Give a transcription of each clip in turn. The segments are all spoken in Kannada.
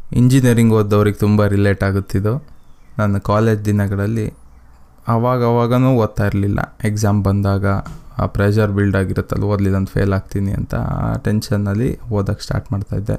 ಇಂಜಿನಿಯರಿಂಗ್ ಓದೋರಿಗೆ ತುಂಬ ರಿಲೇಟ್ ಆಗುತ್ತಿದ್ದು ನನ್ನ ಕಾಲೇಜ್ ದಿನಗಳಲ್ಲಿ ಅವಾಗ ಅವಾಗನೂ ಓದ್ತಾ ಇರಲಿಲ್ಲ ಎಕ್ಸಾಮ್ ಬಂದಾಗ ಆ ಪ್ರೆಷರ್ ಬಿಲ್ಡ್ ಆಗಿರುತ್ತಲ್ಲ ಓದಲಿಲ್ಲ ಅಂತ ಫೇಲ್ ಆಗ್ತೀನಿ ಅಂತ ಆ ಟೆನ್ಷನ್ನಲ್ಲಿ ಓದೋಕ್ಕೆ ಸ್ಟಾರ್ಟ್ ಮಾಡ್ತಾಯಿದ್ದೆ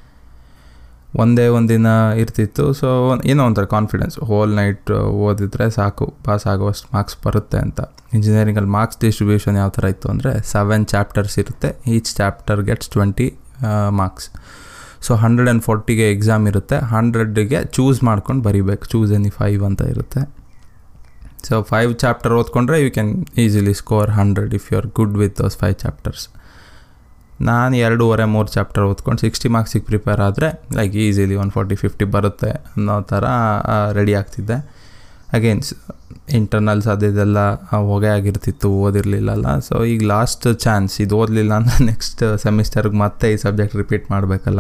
ಒಂದೇ ಒಂದಿನ ಇರ್ತಿತ್ತು ಸೊ ಏನೋ ಒಂಥರ ಕಾನ್ಫಿಡೆನ್ಸ್ ಹೋಲ್ ನೈಟ್ ಓದಿದ್ರೆ ಸಾಕು ಪಾಸ್ ಆಗುವಷ್ಟು ಮಾರ್ಕ್ಸ್ ಬರುತ್ತೆ ಅಂತ ಇಂಜಿನಿಯರಿಂಗಲ್ಲಿ ಮಾರ್ಕ್ಸ್ ಡಿಸ್ಟ್ರಿಬ್ಯೂಷನ್ ಯಾವ ಥರ ಇತ್ತು ಅಂದರೆ ಸೆವೆನ್ ಚಾಪ್ಟರ್ಸ್ ಇರುತ್ತೆ each chapter gets twenty marks so hundred and ಫೋರ್ಟಿಗೆ ಎಕ್ಸಾಮ್ ಇರುತ್ತೆ ಹಂಡ್ರೆಡ್ಗೆ ಚೂಸ್ ಮಾಡ್ಕೊಂಡು ಬರೀಬೇಕು ಚೂಸ್ ಎನಿ ಫೈವ್ ಅಂತ ಇರುತ್ತೆ ಸೊ ಫೈವ್ ಚಾಪ್ಟರ್ ಓದ್ಕೊಂಡ್ರೆ you can easily score hundred if you are good with those five chapters ನಾನು ಎರಡೂವರೆ ಮೂರು ಚಾಪ್ಟರ್ ಓದ್ಕೊಂಡು ಸಿಕ್ಸ್ಟಿ ಮಾರ್ಕ್ಸಿಗೆ ಪ್ರಿಪೇರ್ ಆದರೆ like easily one forty fifty ಬರುತ್ತೆ ಅನ್ನೋ ಥರ ರೆಡಿ ಆಗ್ತಿದ್ದೆ ಅಗೇನ್ಸ್ ಇಂಟರ್ನಲ್ಸ್ ಅದಿದೆಲ್ಲ ಹೊಗೆ ಆಗಿರ್ತಿತ್ತು ಓದಿರಲಿಲ್ಲಲ್ಲ ಸೊ ಈಗ ಲಾಸ್ಟ್ ಚಾನ್ಸ್ ಇದು ಓದಲಿಲ್ಲ ಅಂದರೆ ನೆಕ್ಸ್ಟ್ ಸೆಮಿಸ್ಟರ್ಗೆ ಮತ್ತೆ ಈ ಸಬ್ಜೆಕ್ಟ್ ರಿಪೀಟ್ ಮಾಡಬೇಕಲ್ಲ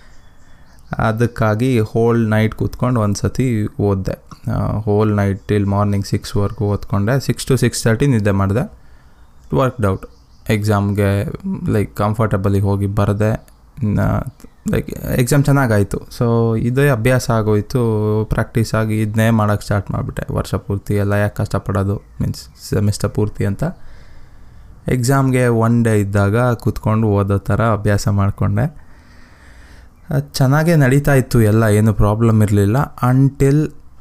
ಅದಕ್ಕಾಗಿ ಹೋಲ್ ನೈಟ್ ಕೂತ್ಕೊಂಡು ಒಂದು ಸತಿ ಓದಿದೆ ಹೋಲ್ ನೈಟ್ ಟಿಲ್ ಮಾರ್ನಿಂಗ್ ಸಿಕ್ಸ್ವರೆಗೂ ಓದ್ಕೊಂಡೆ ಸಿಕ್ಸ್ ಟು ಸಿಕ್ಸ್ ತರ್ಟಿ ನಿದ್ದೆ ಮಾಡಿದೆ ವರ್ಕ್ಡ್ ಔಟ್ ಎಕ್ಸಾಮ್ಗೆ ಲೈಕ್ ಕಂಫರ್ಟಬಲಿಗೆ ಹೋಗಿ ಬರದೆ ಲೈಕ್ ಎಕ್ಸಾಮ್ ಚೆನ್ನಾಗಾಯಿತು ಸೊ ಇದೇ ಅಭ್ಯಾಸ ಆಗೋಯಿತು ಪ್ರಾಕ್ಟೀಸ್ ಆಗಿ ಇದನ್ನೇ ಮಾಡೋಕ್ಕೆ ಸ್ಟಾರ್ಟ್ ಮಾಡಿಬಿಟ್ಟೆ ವರ್ಷ ಪೂರ್ತಿ ಎಲ್ಲ ಯಾಕೆ ಕಷ್ಟಪಡೋದು ಮೀನ್ಸ್ ಸೆಮಿಸ್ಟರ್ ಪೂರ್ತಿ ಅಂತ ಎಕ್ಸಾಮ್ಗೆ ಒನ್ ಡೇ ಇದ್ದಾಗ ಕೂತ್ಕೊಂಡು ಓದೋ ಥರ ಅಭ್ಯಾಸ ಮಾಡಿಕೊಂಡೆ ಚೆನ್ನಾಗೇ ನಡೀತಾ ಇತ್ತು ಎಲ್ಲ ಏನು ಪ್ರಾಬ್ಲಮ್ ಇರಲಿಲ್ಲ ಅಂಟಿಲ್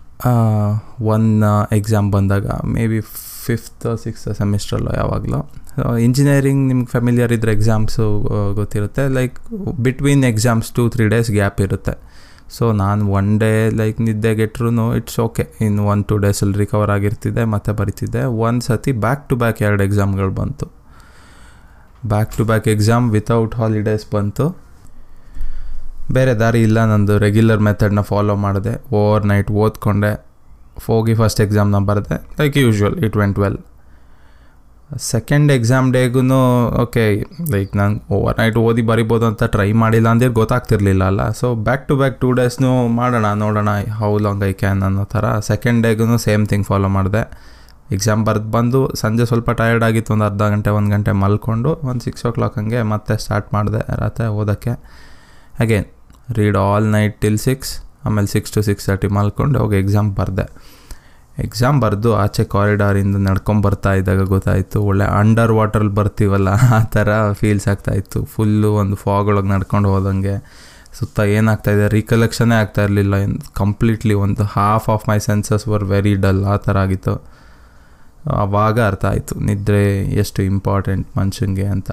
ಒನ್ ಎಕ್ಸಾಮ್ ಬಂದಾಗ ಮೇ ಬಿ ಫಿಫ್ತ್ ಸಿಕ್ಸ್ತ್ ಸೆಮಿಸ್ಟ್ರಲ್ಲೋ ಯಾವಾಗಲೂ ಇಂಜಿನಿಯರಿಂಗ್ ನಿಮ್ಗೆ ಫೆಮಿಲಿಯರ್ ಇದ್ದರೆ ಎಕ್ಸಾಮ್ಸು ಗೊತ್ತಿರುತ್ತೆ like between exams two three days gap ಇರುತ್ತೆ ಸೊ ನಾನು ಒನ್ ಡೇ ಲೈಕ್ ನಿದ್ದೆಗೆಟ್ರು ಇಟ್ಸ್ ಓಕೆ ಇನ್ನು ಒನ್ ಟು ಡೇಸಲ್ಲಿ ರಿಕವರ್ ಆಗಿರ್ತಿದ್ದೆ ಮತ್ತೆ ಬರಿತಿದ್ದೆ ಒಂದು ಸತಿ ಬ್ಯಾಕ್ ಟು ಬ್ಯಾಕ್ ಎರಡು ಎಕ್ಸಾಮ್ಗಳು ಬಂತು back to back exam without holidays ಬಂತು ಬೇರೆ ದಾರಿ ಇಲ್ಲ ನಂದು ರೆಗ್ಯುಲರ್ ಮೆಥಡ್ನ ಫಾಲೋ ಮಾಡಿದೆ ಓವರ್ ನೈಟ್ ಓದ್ಕೊಂಡೆ ಹೋಗಿ ಫಸ್ಟ್ ಎಕ್ಸಾಮ್ನ ಬರೆದೆ like usual it went well second exam ಡೇಗೂ ಓಕೆ ಲೈಕ್ ನಾನು ಓವರ್ ನೈಟ್ ಓದಿ ಬರಿಬೋದು ಅಂತ ಟ್ರೈ ಮಾಡಿಲ್ಲ ಅಂದ್ರೆ ಗೊತ್ತಾಗ್ತಿರ್ಲಿಲ್ಲ ಅಲ್ಲ so back to back two ಡೇಸ್ನು ಮಾಡೋಣ ನೋಡೋಣ ಹೌ ಲಾಂಗ್ ಐ ಕ್ಯಾನ್ ಅನ್ನೋ ಥರ ಸೆಕೆಂಡ್ ಡೇಗೂ ಸೇಮ್ ಥಿಂಗ್ ಫಾಲೋ ಮಾಡಿದೆ ಎಕ್ಸಾಮ್ ಬರೆದು ಬಂದು ಸಂಜೆ ಸ್ವಲ್ಪ ಟಯರ್ಡ್ ಆಗಿತ್ತು ಒಂದು ಅರ್ಧ ಗಂಟೆ ಒಂದು ಗಂಟೆ ಮಲ್ಕೊಂಡು ಒಂದು ಸಿಕ್ಸ್ ಓ ಕ್ಲಾಕ್ ಹಂಗೆ ಮತ್ತೆ ಸ್ಟಾರ್ಟ್ ಮಾಡಿದೆ ರಾತ್ರಿ ಓದೋಕ್ಕೆ again read all night till six ಆಮೇಲೆ ಸಿಕ್ಸ್ ಟು ಸಿಕ್ಸ್ ತರ್ಟಿ ಮಲ್ಕೊಂಡು ಹೋಗಿ ಎಕ್ಸಾಮ್ ಬರೆದೆ ಎಕ್ಸಾಮ್ ಬರೆದು ಆಚೆ ಕಾರಿಡಾರಿಂದ ನಡ್ಕೊಂಬರ್ತಾ ಇದ್ದಾಗ ಗೊತ್ತಾಯಿತು ಒಳ್ಳೆ ಅಂಡರ್ ವಾಟ್ರಲ್ಲಿ ಬರ್ತೀವಲ್ಲ ಆ ಥರ ಫೀಲ್ಸ್ ಆಗ್ತಾಯಿತ್ತು ಫುಲ್ಲು ಒಂದು ಫಾಗ್ ಒಳಗೆ ನಡ್ಕೊಂಡು ಹೋದಂಗೆ ಸುತ್ತ ಏನಾಗ್ತಾಯಿದೆ ರೀಕಲೆಕ್ಷನೇ ಆಗ್ತಾ ಇರಲಿಲ್ಲ ಕಂಪ್ಲೀಟ್ಲಿ ಒಂದು half of my senses were very dull ಆ ಥರ ಆಗಿತ್ತು ಆವಾಗ ಅರ್ಥ ಆಯಿತು ನಿದ್ರೆ ಎಷ್ಟು ಇಂಪಾರ್ಟೆಂಟ್ ಮನುಷ್ಯಂಗೆ ಅಂತ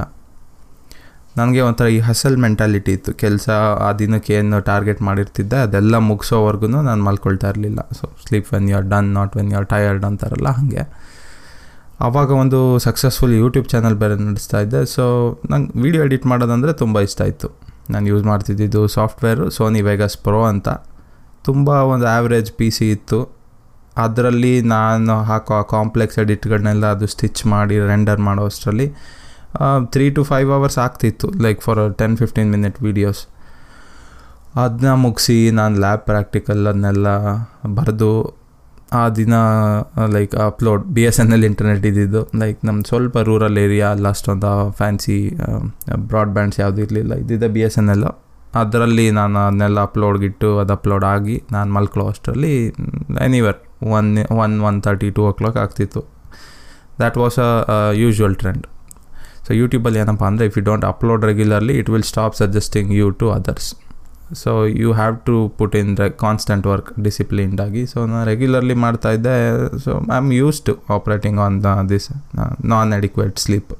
ನನಗೆ ಒಂಥರ ಈ ಹಸಲ್ ಮೆಂಟಾಲಿಟಿ ಇತ್ತು ಕೆಲಸ ಆ ದಿನಕ್ಕೆ ಏನು ಟಾರ್ಗೆಟ್ ಮಾಡಿರ್ತಿದ್ದೆ ಅದೆಲ್ಲ ಮುಗಿಸೋವರೆಗೂ ನಾನು ಮಲ್ಕೊಳ್ತಾ ಇರಲಿಲ್ಲ so sleep when you are done not when you are tired ಅಂತಾರಲ್ಲ ಹಾಗೆ ಆವಾಗ ಒಂದು ಸಕ್ಸಸ್ಫುಲ್ ಯೂಟ್ಯೂಬ್ ಚಾನಲ್ ಬೇರೆ ನಡೆಸ್ತಾ ಇದ್ದೆ ಸೊ ನಂಗೆ ವೀಡಿಯೋ ಎಡಿಟ್ ಮಾಡೋದಂದರೆ ತುಂಬ ಇಷ್ಟ ಇತ್ತು ನಾನು ಯೂಸ್ ಮಾಡ್ತಿದ್ದಿದ್ದು ಸಾಫ್ಟ್ವೇರು ಸೋನಿ ವೆಗಸ್ ಪ್ರೋ ಅಂತ ತುಂಬ ಒಂದು ಆ್ಯಾವ್ರೇಜ್ ಪಿ ಸಿ ಇತ್ತು ಅದರಲ್ಲಿ ನಾನು ಹಾಕೋ ಕಾಂಪ್ಲೆಕ್ಸ್ ಎಡಿಟ್ಗಳನ್ನೆಲ್ಲ ಅದು ಸ್ಟಿಚ್ ಮಾಡಿ ರೆಂಡರ್ ಮಾಡೋ ಅಷ್ಟರಲ್ಲಿ ತ್ರೀ ಟು ಫೈವ್ ಅವರ್ಸ್ ಆಗ್ತಿತ್ತು like for ten fifteen minute videos ಅದನ್ನ ಮುಗಿಸಿ ನಾನು ಲ್ಯಾಬ್ ಪ್ರಾಕ್ಟಿಕಲ್ ಅದನ್ನೆಲ್ಲ ಬರೆದು ಆ ದಿನ like upload B S N L internet ಇದ್ದಿದ್ದು ಲೈಕ್ ನಮ್ಮ ಸ್ವಲ್ಪ ರೂರಲ್ ಏರಿಯಾ ಅಲ್ಲ ಅಷ್ಟೊಂದು ಫ್ಯಾನ್ಸಿ ಬ್ರಾಡ್ಬ್ಯಾಂಡ್ಸ್ ಯಾವುದೂ ಇರಲಿಲ್ಲ ಇದ್ದಿದ್ದೆ ಬಿ ಎಸ್ ಎನ್ ಎಲ್ಲು ಅದರಲ್ಲಿ ನಾನು ಅದನ್ನೆಲ್ಲ ಅಪ್ಲೋಡ್ಗಿಟ್ಟು ಅದು ಅಪ್ಲೋಡ್ ಆಗಿ ನಾನು ಮಲ್ಕೊಳ್ಳೋ ಅಷ್ಟರಲ್ಲಿ anywhere one one one thirty two o'clock ಆಗ್ತಿತ್ತು that was a usual trend so ಯೂಟ್ಯೂಬಲ್ಲಿ ಏನಪ್ಪ ಅಂದರೆ if you don't upload regularly it will stop suggesting you to others so you have to put in ರೆ ಕಾನ್ಸ್ಟೆಂಟ್ ವರ್ಕ್ ಡಿಸಿಪ್ಲಿನ್ಡ್ ಆಗಿ ಸೊ ನಾನು ರೆಗ್ಯುಲರ್ಲಿ ಮಾಡ್ತಾಯಿದ್ದೆ so I am use to operating on the this non adequate sleep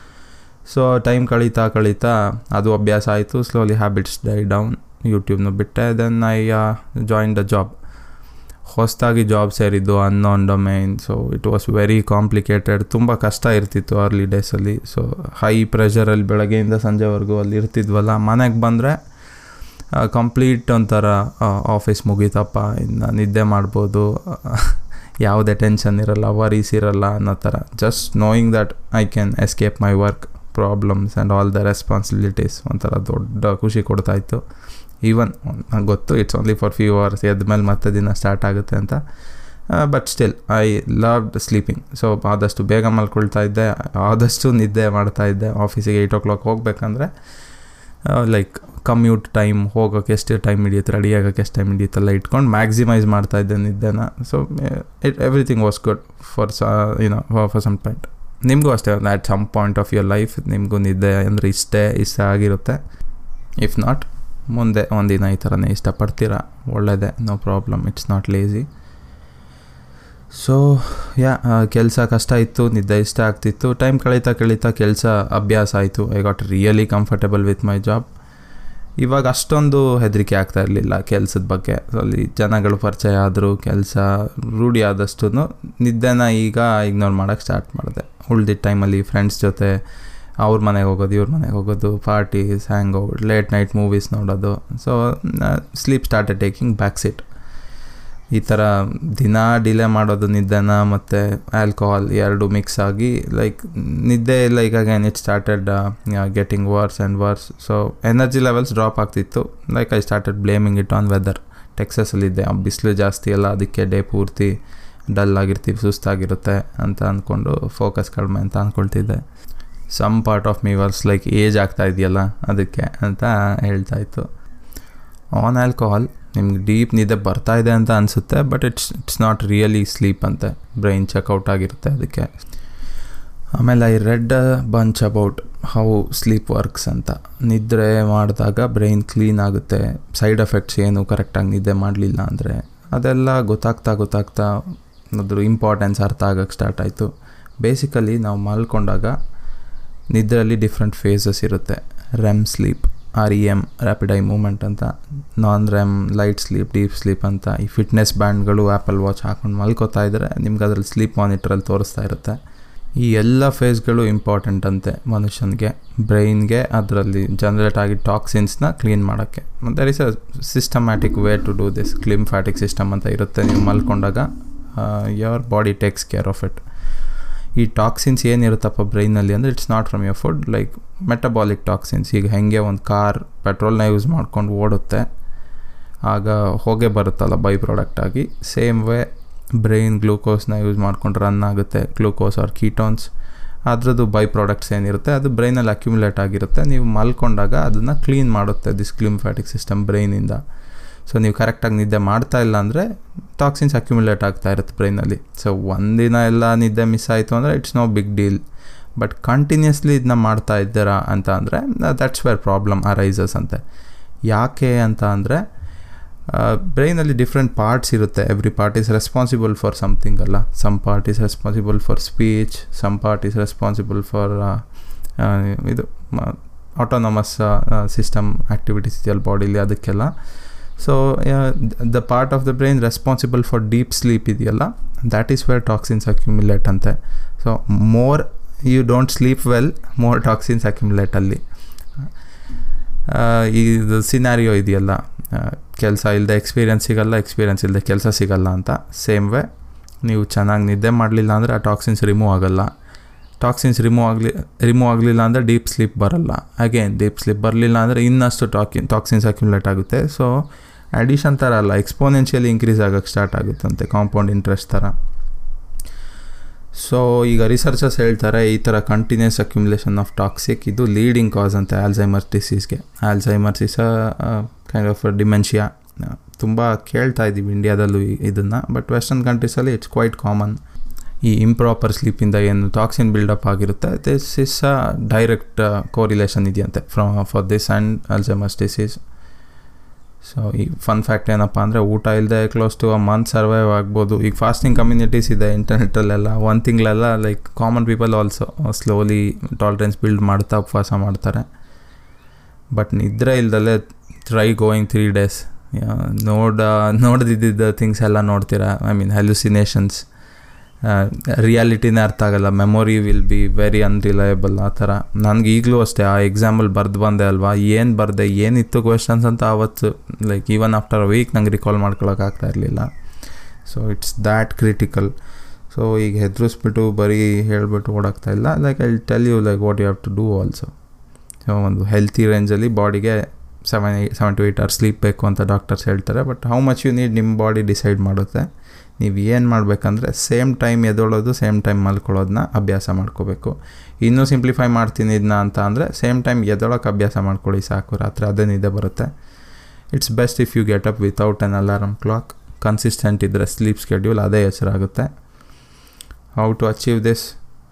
so time ಕಳೀತಾ ಕಳೀತಾ ಅದು ಅಭ್ಯಾಸ ಆಯಿತು ಸ್ಲೋಲಿ ಹ್ಯಾಬಿಟ್ಸ್ ಡೈ ಡೌನ್ ಯೂಟ್ಯೂಬ್ನ ಬಿಟ್ಟೆ then I join the job ಹೊಸದಾಗಿ ಜಾಬ್ ಸೇರಿದ್ದು unknown domain so it was very complicated ತುಂಬ ಕಷ್ಟ ಇರ್ತಿತ್ತು ಅರ್ಲಿ ಡೇಸಲ್ಲಿ ಸೊ ಹೈ ಪ್ರೆಷರಲ್ಲಿ ಬೆಳಗ್ಗೆಯಿಂದ ಸಂಜೆವರೆಗೂ ಅಲ್ಲಿ ಇರ್ತಿದ್ವಲ್ಲ ಮನೆಗೆ ಬಂದರೆ ಕಂಪ್ಲೀಟ್ ಒಂಥರ ಆಫೀಸ್ ಮುಗೀತಪ್ಪ ಇನ್ನು ನಿದ್ದೆ ಮಾಡ್ಬೋದು ಯಾವುದೇ ಟೆನ್ಷನ್ ಇರಲ್ಲ ವರೀಸ್ ಇರಲ್ಲ ಅನ್ನೋ ಥರ just knowing that I can escape my work problems and all the responsibilities ಒಂಥರ ದೊಡ್ಡ ಖುಷಿ ಕೊಡ್ತಾಯಿತ್ತು ಈವನ್ ನಂಗೆ ಗೊತ್ತು it's only for few hours ಎದ್ಮೇಲೆ ಮತ್ತೆ ದಿನ ಸ್ಟಾರ್ಟ್ ಆಗುತ್ತೆ ಅಂತ but still I loved sleeping so ಆದಷ್ಟು ಬೇಗ ಮಲ್ಕೊಳ್ತಾ ಇದ್ದೆ ಆದಷ್ಟು ನಿದ್ದೆ ಮಾಡ್ತಾ ಇದ್ದೆ ಆಫೀಸಿಗೆ ಏಯ್ಟ್ ಓ ಕ್ಲಾಕ್ ಹೋಗ್ಬೇಕಂದ್ರೆ ಲೈಕ್ ಕಮ್ಯೂಟ್ ಟೈಮ್ ಹೋಗೋಕ್ಕೆ ಎಷ್ಟು ಟೈಮ್ ಹಿಡಿಯುತ್ತೆ ರೆಡಿ ಆಗೋಕ್ಕೆ ಎಷ್ಟು ಟೈಮ್ ಹಿಡಿಯುತ್ತೆಲ್ಲ ಇಟ್ಕೊಂಡು ಮ್ಯಾಕ್ಸಿಮೈಸ್ ಮಾಡ್ತಾ ಇದ್ದೆ ನಿದ್ದೆನ so it everything was good for ಸ ಯುನೋ ಫಾರ್ ಸಮ್ ಪಾಯಿಂಟ್ ನಿಮಗೂ ಅಷ್ಟೇ at some point of your life ನಿಮಗೂ ನಿದ್ದೆ ಅಂದರೆ ಇಷ್ಟೇ ಇಷ್ಟ ಆಗಿರುತ್ತೆ ಇಫ್ ನಾಟ್ ಮುಂದೆ ಒಂದಿನ ಈ ಥರನೇ ಇಷ್ಟಪಡ್ತೀರಾ ಒಳ್ಳೆಯದೇ no problem it's not lazy so yeah ಕೆಲಸ ಕಷ್ಟ ಇತ್ತು ನಿದ್ದೆ ಇಷ್ಟ ಆಗ್ತಿತ್ತು ಟೈಮ್ ಕಳೀತಾ ಕಳೀತಾ ಕೆಲಸ ಅಭ್ಯಾಸ ಆಯಿತು I got really comfortable with my job ಇವಾಗ ಅಷ್ಟೊಂದು ಹೆದರಿಕೆ ಆಗ್ತಾ ಇರಲಿಲ್ಲ ಕೆಲಸದ ಬಗ್ಗೆ ಅಲ್ಲಿ ಜನಗಳು ಪರಿಚಯ ಆದರೂ ಕೆಲಸ ರೂಢಿ ಆದಷ್ಟು ನಿದ್ದೆನ ಈಗ ಇಗ್ನೋರ್ ಮಾಡೋಕ್ಕೆ ಸ್ಟಾರ್ಟ್ ಮಾಡಿದೆ ಉಳ್ದಿದ್ದ ಟೈಮಲ್ಲಿ ಫ್ರೆಂಡ್ಸ್ ಜೊತೆ ಅವ್ರ ಮನೆಗೆ ಹೋಗೋದು ಇವ್ರ ಮನೆಗೆ ಹೋಗೋದು parties hang out late night movies ನೋಡೋದು so sleep started taking back seat ಈ ಥರ ದಿನ ಡಿಲೇ ಮಾಡೋದು ನಿದ್ದೆನ ಮತ್ತು ಆಲ್ಕೋಹಾಲ್ ಎರಡು ಮಿಕ್ಸ್ ಆಗಿ ಲೈಕ್ ನಿದ್ದೆ like again it started getting worse and worse so energy levels drop ಆಗ್ತಿತ್ತು like I started blaming it on weather ಟೆಕ್ಸಸಲ್ಲಿದ್ದೆ ಬಿಸಿಲು ಜಾಸ್ತಿ ಅಲ್ಲ ಅದಕ್ಕೆ ಡೇ ಪೂರ್ತಿ ಡಲ್ ಆಗಿರ್ತೀವಿ ಸುಸ್ತಾಗಿರುತ್ತೆ ಅಂತ ಅಂದ್ಕೊಂಡು ಫೋಕಸ್ ಕಡಿಮೆ ಅಂತ ಅಂದ್ಕೊಳ್ತಿದ್ದೆ some part of me worse like age ಆಗ್ತಾ ಇದೆಯಲ್ಲ ಅದಕ್ಕೆ ಅಂತ ಹೇಳ್ತಾಯಿತ್ತು ಆನ್ ಆಲ್ಕೋಹಾಲ್ ನಿಮ್ಗೆ ಡೀಪ್ ನಿದ್ದೆ ಬರ್ತಾ ಇದೆ ಅಂತ ಅನಿಸುತ್ತೆ but it's it's not really sleep ಅಂತೆ ಬ್ರೈನ್ ಚೆಕ್ಔಟ್ ಆಗಿರುತ್ತೆ ಅದಕ್ಕೆ ಆಮೇಲೆ I read bunch about how sleep works ಅಂತ ನಿದ್ರೆ ಮಾಡಿದಾಗ ಬ್ರೈನ್ ಕ್ಲೀನ್ ಆಗುತ್ತೆ ಸೈಡ್ ಎಫೆಕ್ಟ್ಸ್ ಏನು ಕರೆಕ್ಟಾಗಿ ನಿದ್ದೆ ಮಾಡಲಿಲ್ಲ ಅಂದರೆ ಅದೆಲ್ಲ ಗೊತ್ತಾಗ್ತಾ ಗೊತ್ತಾಗ್ತಾ ಅದ್ರ ಇಂಪಾರ್ಟೆನ್ಸ್ ಅರ್ಥ ಆಗೋಕ್ಕೆ ಸ್ಟಾರ್ಟ್ ಆಯಿತು ಬೇಸಿಕಲಿ ನಾವು ಮಲ್ಕೊಂಡಾಗ ನಿದ್ರೆಯಲ್ಲಿ ಡಿಫ್ರೆಂಟ್ ಫೇಸಸ್ ಇರುತ್ತೆ REM sleep R E M rapid eye movement ಅಂತ non REM light sleep deep sleep ಅಂತ ಈ ಫಿಟ್ನೆಸ್ ಬ್ಯಾಂಡ್ಗಳು ಆ್ಯಪಲ್ ವಾಚ್ ಹಾಕೊಂಡು ಮಲ್ಕೋತಾ ಇದ್ದರೆ ನಿಮ್ಗೆ ಅದರಲ್ಲಿ ಸ್ಲೀಪ್ ಮಾನಿಟ್ರಲ್ಲಿ ತೋರಿಸ್ತಾ ಇರುತ್ತೆ ಈ ಎಲ್ಲ ಫೇಸ್ಗಳು ಇಂಪಾರ್ಟೆಂಟ್ ಅಂತೆ ಮನುಷ್ಯನಿಗೆ ಬ್ರೈನ್ಗೆ ಅದರಲ್ಲಿ ಜನ್ರೇಟ್ ಆಗಿ ಟಾಕ್ಸಿನ್ಸ್ನ ಕ್ಲೀನ್ ಮಾಡೋಕ್ಕೆ there is a systematic way to do this glymphatic system ಅಂತ ಇರುತ್ತೆ ನೀವು ಮಲ್ಕೊಂಡಾಗ your body takes care of it ಈ ಟಾಕ್ಸಿನ್ಸ್ ಏನಿರುತ್ತಪ್ಪ ಬ್ರೈನಲ್ಲಿ ಅಂದರೆ it's not from your food like metabolic toxins ಈಗ ಹೆಂಗೆ ಒಂದು ಕಾರ್ ಪೆಟ್ರೋಲ್ನ ಯೂಸ್ ಮಾಡ್ಕೊಂಡು ಓಡುತ್ತೆ ಆಗ ಹೊಗೆ ಬರುತ್ತಲ್ಲ ಬೈ ಪ್ರಾಡಕ್ಟಾಗಿ ಸೇಮ್ ವೇ ಬ್ರೈನ್ ಗ್ಲೂಕೋಸ್ನ ಯೂಸ್ ಮಾಡ್ಕೊಂಡು ರನ್ ಆಗುತ್ತೆ ಗ್ಲೂಕೋಸ್ ಆರ್ ಕೀಟೋನ್ಸ್ ಅದ್ರದ್ದು ಬೈ ಪ್ರಾಡಕ್ಟ್ಸ್ ಏನಿರುತ್ತೆ ಅದು ಬ್ರೈನಲ್ಲಿ ಅಕ್ಯುಮುಲೇಟ್ ಆಗಿರುತ್ತೆ ನೀವು ಮಲ್ಕೊಂಡಾಗ ಅದನ್ನು ಕ್ಲೀನ್ ಮಾಡುತ್ತೆ ದಿಸ್ ಕ್ಲಿಮ್ಫ್ಯಾಟಿಕ್ ಸಿಸ್ಟಮ್ ಬ್ರೈನಿಂದ ಸೊ ನೀವು ಕರೆಕ್ಟಾಗಿ ನಿದ್ದೆ ಮಾಡ್ತಾ ಇಲ್ಲ ಅಂದರೆ ಟಾಕ್ಸಿನ್ಸ್ ಅಕ್ಯುಮುಲೇಟ್ ಆಗ್ತಾ ಇರುತ್ತೆ ಬ್ರೈನಲ್ಲಿ ಸೊ ಒಂದಿನ ಎಲ್ಲ ನಿದ್ದೆ ಮಿಸ್ ಆಯಿತು ಅಂದರೆ it's no big deal but continuously ಇದನ್ನ ಮಾಡ್ತಾ ಇದ್ದೀರಾ ಅಂತ ಅಂದರೆ ದಟ್ಸ್ ವೇರ್ ಪ್ರಾಬ್ಲಮ್ ಅರೈಸಸ್ ಅಂತೆ ಯಾಕೆ ಅಂತ ಅಂದರೆ ಬ್ರೈನಲ್ಲಿ ಡಿಫ್ರೆಂಟ್ ಪಾರ್ಟ್ಸ್ ಇರುತ್ತೆ every part is responsible for something ಅಲ್ಲ some part is responsible for speech some part is responsible for ಇದು ಆಟೋನಮಸ್ ಸಿಸ್ಟಮ್ ಆ್ಯಕ್ಟಿವಿಟೀಸ್ ಇದೆಯಲ್ಲ ಬಾಡಿಲಿ ಅದಕ್ಕೆಲ್ಲ so the part of the brain responsible for deep sleep ಇದೆಯಲ್ಲ that is where toxins accumulate ಅಂತೆ so more you don't sleep well more toxins accumulate ಅಲ್ಲಿ ಇದು ಸಿನಾರಿಯೋ ಇದೆಯಲ್ಲ ಕೆಲಸ ಇಲ್ಲದೆ ಎಕ್ಸ್ಪೀರಿಯನ್ಸ್ ಸಿಗಲ್ಲ ಎಕ್ಸ್ಪೀರಿಯನ್ಸ್ ಇಲ್ಲದೆ ಕೆಲಸ ಸಿಗಲ್ಲ ಅಂತ ಸೇಮ್ ವೇ ನೀವು ಚೆನ್ನಾಗಿ ನಿದ್ದೆ ಮಾಡಲಿಲ್ಲ ಅಂದರೆ ಆ ಟಾಕ್ಸಿನ್ಸ್ ರಿಮೂವ್ ಆಗೋಲ್ಲ ಟಾಕ್ಸಿನ್ಸ್ ರಿಮೂವ್ ಆಗಲಿ ರಿಮೂವ್ ಆಗಲಿಲ್ಲ ಅಂದರೆ ಡೀಪ್ ಸ್ಲೀಪ್ ಬರಲ್ಲ ಅಗೇನ್ ಡೀಪ್ ಸ್ಲೀಪ್ ಬರಲಿಲ್ಲ ಅಂದರೆ ಇನ್ನಷ್ಟು ಟಾಕಿ ಟಾಕ್ಸಿನ್ಸ್ ಅಕ್ಯುಮುಲೇಟ್ ಆಗುತ್ತೆ ಸೊ ಅಡಿಷನ್ ಥರ ಅಲ್ಲ ಎಕ್ಸ್ಪೋನೆನ್ಷಿಯಲಿ ಇನ್ಕ್ರೀಸ್ ಆಗೋಕ್ಕೆ ಸ್ಟಾರ್ಟ್ ಆಗುತ್ತಂತೆ ಕಾಂಪೌಂಡ್ ಇಂಟ್ರೆಸ್ಟ್ ಥರ ಸೊ ಈಗ ರಿಸರ್ಚರ್ಸ್ ಹೇಳ್ತಾರೆ ಈ ಥರ ಕಂಟಿನ್ಯೂಸ್ ಅಕ್ಯುಮುಲೇಷನ್ ಆಫ್ ಟಾಕ್ಸಿಕ್ ಇದು ಲೀಡಿಂಗ್ ಕಾಸ್ ಅಂತೆ ಆಲ್ಝೈಮರ್ಸ್ ಡಿಸೀಸ್ಗೆ Alzheimer's is kind of dementia ತುಂಬ ಕೇಳ್ತಾ ಇದ್ದೀವಿ ಇಂಡಿಯಾದಲ್ಲೂ ಇದನ್ನು ಬಟ್ ವೆಸ್ಟರ್ನ್ ಕಂಟ್ರೀಸಲ್ಲಿ ಇಟ್ಸ್ ಕ್ವೈಟ್ ಕಾಮನ್ ಈ ಇಂಪ್ರಾಪರ್ ಸ್ಲೀಪಿಂದ ಏನು ಟಾಕ್ಸಿನ್ ಬಿಲ್ಡಪ್ ಆಗಿರುತ್ತೆ this is a direct correlation ಇದೆಯಂತೆ from for this and Alzheimer's disease so ಈ ಫನ್ ಫ್ಯಾಕ್ಟ್ ಏನಪ್ಪ ಅಂದರೆ ಊಟ ಇಲ್ಲದೆ close to a month survive ಆಗ್ಬೋದು ಈಗ ಫಾಸ್ಟಿಂಗ್ ಕಮ್ಯುನಿಟೀಸ್ ಇದೆ ಇಂಟರ್ನೆಟಲ್ಲೆಲ್ಲ ಒಂದು ತಿಂಗಳೆಲ್ಲ like common people also slowly tolerance build ಮಾಡ್ತಾ ಉಪವಾಸ ಮಾಡ್ತಾರೆ ಬಟ್ ನಿದ್ರೆ ಇಲ್ದಲ್ಲೇ ಟ್ರೈ ಗೋಯಿಂಗ್ ತ್ರೀ ಡೇಸ್ ನೋಡ ನೋಡ್ದಿದ್ದ ಥಿಂಗ್ಸ್ ಎಲ್ಲ ನೋಡ್ತೀರಾ ಐ ಮೀನ್ ಹೆಲ್ಯುಸಿನೇಷನ್ಸ್ ರಿಯಾಲಿಟಿನೇ ಅರ್ಥ ಆಗಲ್ಲ memory will be very unreliable ಆ ಥರ ನನಗೆ ಈಗಲೂ ಅಷ್ಟೇ ಆ ಎಕ್ಸಾಂಪಲ್ ಬರ್ದು ಬಂದೆ ಅಲ್ವಾ ಏನು ಬರದೆ ಏನಿತ್ತು ಕ್ವೆಶನ್ಸ್ ಅಂತ ಆವತ್ತು like even after a week ನಂಗೆ ರಿಕಾಲ್ ಮಾಡ್ಕೊಳಕ್ಕಾಗ್ತಾ ಇರಲಿಲ್ಲ so it's that critical so ಈಗ ಹೆದರಿಸ್ಬಿಟ್ಟು ಬರೀ ಹೇಳಿಬಿಟ್ಟು ಓಡಾಗ್ತಾ ಇಲ್ಲ like I tell you like what you have to do also so ಒಂದು ಹೆಲ್ತಿ ರೇಂಜಲ್ಲಿ ಬಾಡಿಗೆ seven seven to eight hours sleep ಬೇಕು ಅಂತ ಡಾಕ್ಟರ್ಸ್ ಹೇಳ್ತಾರೆ but how much you need ನಿಮ್ಮ ಬಾಡಿ ಡಿಸೈಡ್ ಮಾಡುತ್ತೆ ನೀವು ಏನು ಮಾಡಬೇಕಂದ್ರೆ ಸೇಮ್ ಟೈಮ್ ಎದೊಳೋದು ಸೇಮ್ ಟೈಮ್ ಮಲ್ಕೊಳ್ಳೋದನ್ನ ಅಭ್ಯಾಸ ಮಾಡ್ಕೋಬೇಕು ಇನ್ನೂ ಸಿಂಪ್ಲಿಫೈ ಮಾಡ್ತೀನಿ ಇದನ್ನ ಅಂತ ಅಂದರೆ ಸೇಮ್ ಟೈಮ್ ಎದೊಳಕ್ಕೆ ಅಭ್ಯಾಸ ಮಾಡ್ಕೊಳ್ಳಿ ಸಾಕು ರಾತ್ರಿ ಅದೇ ನಿದ್ದೆ ಬರುತ್ತೆ it's best if you get up without an alarm clock consistent ಇದ್ದರೆ ಸ್ಲೀಪ್ ಸ್ಕೆಡ್ಯೂಲ್ ಅದೇ ಹೆಸರಾಗುತ್ತೆ ಹೌ ಟು ಅಚೀವ್ ದಿಸ್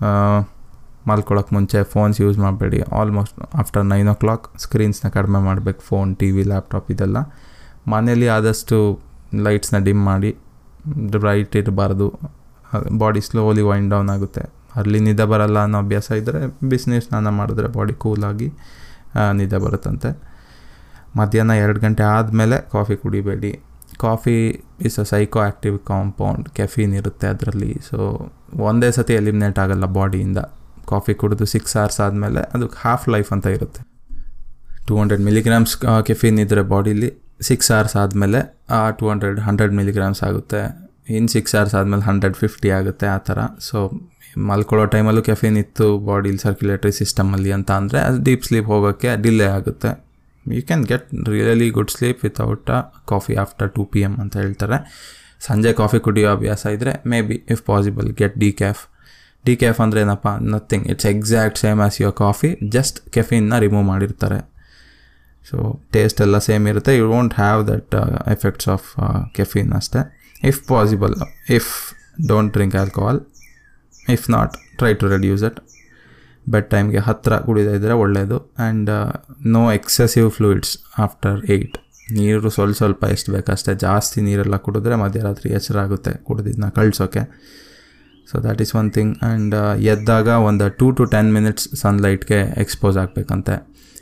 ಮಲ್ಕೊಳ್ಳೋಕೆ ಮುಂಚೆ ಫೋನ್ಸ್ ಯೂಸ್ ಮಾಡಬೇಡಿ almost after nine o'clock ಸ್ಕ್ರೀನ್ಸ್ನ ಕಡಿಮೆ ಮಾಡಬೇಕು ಫೋನ್ ಟಿ ವಿ ಲ್ಯಾಪ್ಟಾಪ್ ಇದೆಲ್ಲ ಮನೇಲಿ ಆದಷ್ಟು ಲೈಟ್ಸ್ನ ಡಿಮ್ ಮಾಡಿ ಬ್ರೈಟ್ ಇರಬಾರ್ದು ಬಾಡಿ ಸ್ಲೋಲಿ ವೈಂಡ್ ಡೌನ್ ಆಗುತ್ತೆ ಅಲ್ಲಿ ನಿದ್ದೆ ಬರಲ್ಲ ಅನ್ನೋ ಅಭ್ಯಾಸ ಇದ್ದರೆ ಬಿಸಿನೀರು ಸ್ನಾನ ಮಾಡಿದ್ರೆ ಬಾಡಿ ಕೂಲಾಗಿ ನಿದ್ದೆ ಬರುತ್ತಂತೆ ಮಧ್ಯಾಹ್ನ ಎರಡು ಗಂಟೆ ಆದಮೇಲೆ ಕಾಫಿ ಕುಡಿಬೇಡಿ coffee is a psychoactive compound caffeine ಇರುತ್ತೆ ಅದರಲ್ಲಿ ಸೊ ಒಂದೇ ಸತಿ ಎಲಿಮಿನೇಟ್ ಆಗಲ್ಲ ಬಾಡಿಯಿಂದ ಕಾಫಿ ಕುಡಿದು ಸಿಕ್ಸ್ ಅವರ್ಸ್ ಆದಮೇಲೆ ಅದಕ್ಕೆ ಹಾಫ್ ಲೈಫ್ ಅಂತ ಇರುತ್ತೆ ಟೂ ಹಂಡ್ರೆಡ್ ಮಿಲಿಗ್ರಾಮ್ಸ್ ಕೆಫೀನ್ ಇದ್ದರೆ ಬಾಡೀಲಿ ಸಿಕ್ಸ್ ಅವರ್ಸ್ ಆದಮೇಲೆ ಆ ಟೂ ಹಂಡ್ರೆಡ್ ಹಂಡ್ರೆಡ್ ಮಿಲಿಗ್ರಾಮ್ಸ್ ಆಗುತ್ತೆ ಇನ್ನು ಸಿಕ್ಸ್ ಅವರ್ಸ್ ಆದಮೇಲೆ ಹಂಡ್ರೆಡ್ ಫಿಫ್ಟಿ ಆಗುತ್ತೆ ಆ ಥರ ಸೊ ಮಲ್ಕೊಳ್ಳೋ ಟೈಮಲ್ಲೂ ಕೆಫೀನ್ ಇತ್ತು ಬಾಡಿಲಿ ಸರ್ಕ್ಯುಲೇಟರಿ ಸಿಸ್ಟಮಲ್ಲಿ ಅಂತ ಅಂದರೆ ಅದು ಡೀಪ್ ಸ್ಲೀಪ್ ಹೋಗೋಕ್ಕೆ ಡಿಲೇ ಆಗುತ್ತೆ you can get really good sleep without a coffee after two P M ಅಂತ ಹೇಳ್ತಾರೆ ಸಂಜೆ ಕಾಫಿ ಕುಡಿಯೋ ಅಭ್ಯಾಸ ಇದ್ದರೆ maybe if possible get decaf decaf ಅಂದರೆ ಏನಪ್ಪ nothing it's exact same as your coffee just ಕೆಫಿನ್ನ ರಿಮೂವ್ ಮಾಡಿರ್ತಾರೆ ಸೊ ಟೇಸ್ಟ್ ಎಲ್ಲ ಸೇಮ್ ಇರುತ್ತೆ you won't have that effects of caffeine ಅಷ್ಟೇ if possible if don't drink alcohol if not try to reduce it bed ಟೈಮ್ಗೆ ಹತ್ತಿರ ಕುಡಿತಾ ಇದ್ದರೆ ಒಳ್ಳೆಯದು and no excessive fluids after eight ನೀರು ಸ್ವಲ್ಪ ಸ್ವಲ್ಪ ಎಷ್ಟು ಬೇಕಷ್ಟೇ ಜಾಸ್ತಿ ನೀರೆಲ್ಲ ಕುಡಿದ್ರೆ ಮಧ್ಯರಾತ್ರಿ ಎಚ್ಚರಾಗುತ್ತೆ ಕುಡಿದಿದ್ದನ್ನ ಕಳಿಸೋಕೆ so that is one thing and ಎದ್ದಾಗ ಒಂದು ಟೂ ಟು ಟೆನ್ ಮಿನಿಟ್ಸ್ ಸನ್ಲೈಟ್ಗೆ ಎಕ್ಸ್ಪೋಸ್ ಆಗಬೇಕಂತೆ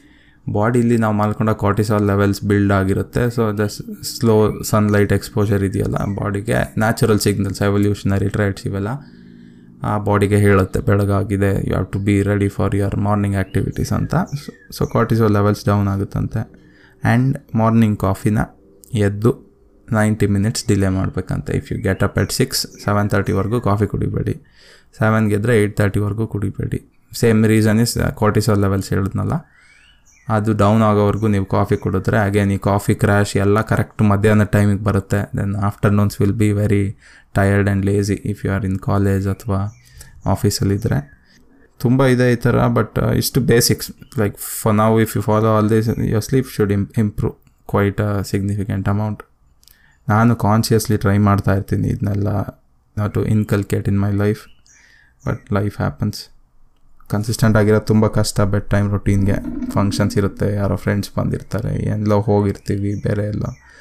ಬಾಡಿಲಿ ನಾವು ಮಲ್ಕೊಂಡ ಕಾರ್ಟಿಸಾಲ್ ಲೆವೆಲ್ಸ್ ಬಿಲ್ಡ್ ಆಗಿರುತ್ತೆ so just slow sunlight exposure ಇದೆಯಲ್ಲ ಬಾಡಿಗೆ ನ್ಯಾಚುರಲ್ ಸಿಗ್ನಲ್ಸ್ ಎವಲ್ಯೂಷನರಿ ಟ್ರೈಟ್ಸ್ ಇವೆಲ್ಲ ಆ ಬಾಡಿಗೆ ಹೇಳುತ್ತೆ ಬೆಳಗಾಗಿದೆ you have to be ready for your morning activities ಅಂತ ಸೊ ಕಾರ್ಟಿಸೋಲ್ ಲೆವೆಲ್ಸ್ ಡೌನ್ ಆಗುತ್ತಂತೆ ಆ್ಯಂಡ್ ಮಾರ್ನಿಂಗ್ ಕಾಫಿನ ಎದ್ದು ನೈಂಟಿ ಮಿನಿಟ್ಸ್ ಡಿಲೇ ಮಾಡಬೇಕಂತೆ if you get up at six seven ತರ್ಟಿವರೆಗೂ ಕಾಫಿ ಕುಡಿಬೇಡಿ ಸೆವೆನ್ಗೆ ಎದ್ದರೆ ಏಯ್ಟ್ ತರ್ಟಿವರೆಗೂ ಕುಡಿಬೇಡಿ same reason is cortisol levels ಹೇಳಿದ್ನಲ್ಲ ಅದು ಡೌನ್ ಆಗೋವರೆಗೂ ನೀವು ಕಾಫಿ ಕುಡಿದ್ರೆ ಅಗೇನ್ ಈ ಕಾಫಿ ಕ್ರ್ಯಾಶ್ ಎಲ್ಲ ಕರೆಕ್ಟ್ ಮಧ್ಯಾಹ್ನ ಟೈಮಿಗೆ ಬರುತ್ತೆ then afternoons will be very tired and lazy if you are in college ಅಥವಾ ಆಫೀಸಲ್ಲಿದ್ದರೆ ತುಂಬ ಇದೆ ಈ ಥರ ಬಟ್ ಇಷ್ಟು ಬೇಸಿಕ್ಸ್ ಲೈಕ್ ಫಾರ್ ನಾವು if you follow all this your sleep should im improve quite a significant amount ನಾನು ಕಾನ್ಷಿಯಸ್ಲಿ ಟ್ರೈ ಮಾಡ್ತಾ ಇರ್ತೀನಿ ಇದನ್ನೆಲ್ಲ to inculcate in my life but life happens consistent ಆಗಿರೋದು ತುಂಬ ಕಷ್ಟ ಬೆಡ್ ಟೈಮ್ ರೊಟೀನ್ಗೆ ಫಂಕ್ಷನ್ಸ್ ಇರುತ್ತೆ ಯಾರೋ ಫ್ರೆಂಡ್ಸ್ ಬಂದಿರ್ತಾರೆ ಎಲ್ಲೋ ಹೋಗಿರ್ತೀವಿ ಬೇರೆ ಎಲ್ಲ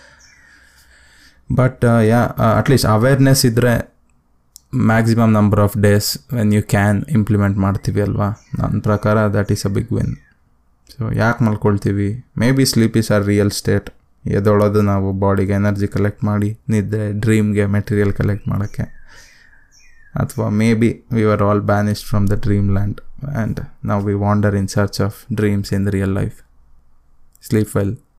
ಬಟ್ ಯಾ ಅಟ್ಲೀಸ್ಟ್ ಅವೇರ್ನೆಸ್ ಇದ್ದರೆ maximum number of days when you can implement ಮಾಡ್ತೀವಿ ಅಲ್ವಾ ನನ್ನ ಪ್ರಕಾರ that is a big win so ಯಾಕೆ ಮಲ್ಕೊಳ್ತೀವಿ maybe sleep is our real state ಎದೊಳೋದು ನಾವು ಬಾಡಿಗೆ ಎನರ್ಜಿ ಕಲೆಕ್ಟ್ ಮಾಡಿ ನಿದ್ದೆ ಡ್ರೀಮ್ಗೆ ಮೆಟೀರಿಯಲ್ ಕಲೆಕ್ಟ್ ಮಾಡೋಕ್ಕೆ ಅಥವಾ maybe we are all banished from the dream land and ನಾವು we wander in search of dreams in real life sleep well